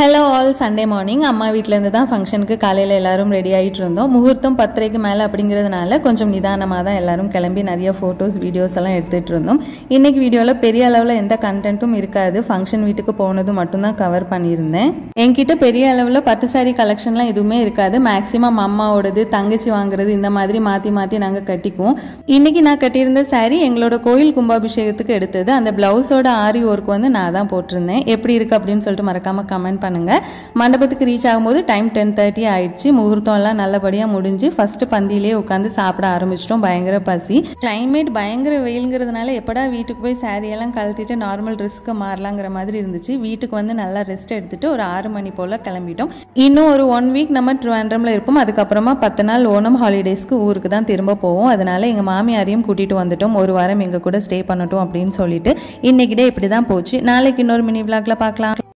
hello all Sunday morning அம்மா வீட்டிலேருந்து தான் ஃபங்க்ஷனுக்கு காலையில் எல்லாரும் ரெடி ஆகிட்டு இருந்தோம் முகூர்த்தம் பத்தரைக்கு மேலே அப்படிங்கிறதுனால கொஞ்சம் நிதானமாக தான் எல்லாரும் கிளம்பி நிறைய ஃபோட்டோஸ் வீடியோஸ் எல்லாம் எடுத்துகிட்டு இருந்தோம் இன்னைக்கு வீடியோவில் பெரிய அளவில் எந்த கண்டென்ட்டும் இருக்காது ஃபங்க்ஷன் வீட்டுக்கு போனது மட்டும்தான் கவர் பண்ணியிருந்தேன் என்கிட்ட பெரிய அளவில் பட்டு சாரி கலெக்ஷன்லாம் எதுவுமே இருக்காது மேக்ஸிமம் அம்மாவோடது தங்கச்சி வாங்குறது இந்த மாதிரி மாற்றி மாற்றி நாங்கள் கட்டிக்குவோம் இன்னைக்கு நான் கட்டியிருந்த சாரி எங்களோட கோயில் கும்பாபிஷேகத்துக்கு எடுத்தது அந்த பிளவுஸோட ஆரி ஒர்க் வந்து நான் தான் போட்டிருந்தேன் எப்படி இருக்கு அப்படின்னு சொல்லிட்டு மறக்காம கமெண்ட் பண்ணுங்க மண்டபத்துக்கு ரீச் ஆகும்போது டைம் டென் தேர்ட்டி ஆயிடுச்சு முகூர்த்தம் எல்லாம் நல்லபடியாக முடிஞ்சு ஃபர்ஸ்ட் பந்தியிலே உட்காந்து சாப்பிட ஆரம்பிச்சிட்டோம் பயங்கர பசி கிளைமேட் பயங்கர வெயிலுங்கிறதுனால எப்படா வீட்டுக்கு போய் saree எல்லாம் கழட்டிட்டு நார்மல் ட்ரெஸ்க்கு மாறலாங்கிற மாதிரி இருந்துச்சு வீட்டுக்கு வந்து நல்லா ரெஸ்ட் எடுத்துட்டு ஒரு ஆறு மணி போல் கிளம்பிட்டோம் இன்னும் ஒரு ஒன் வீக் நம்ம ட்ரிவாண்ட்ரமில் இருப்போம் அதுக்கப்புறமா பத்து நாள் ஓணம் ஹாலிடேஸ்க்கு ஊருக்கு தான் திரும்ப போவோம் அதனால எங்கள் மாமியாரையும் கூட்டிகிட்டு வந்துட்டோம் ஒரு வாரம் எங்கள் கூட ஸ்டே பண்ணட்டும் அப்படின்னு சொல்லிட்டு இன்னைக்கு டே இப்படி தான் போச்சு நாளைக்கு இன்னொரு மினி விளாக்ல பார்க்கலாம்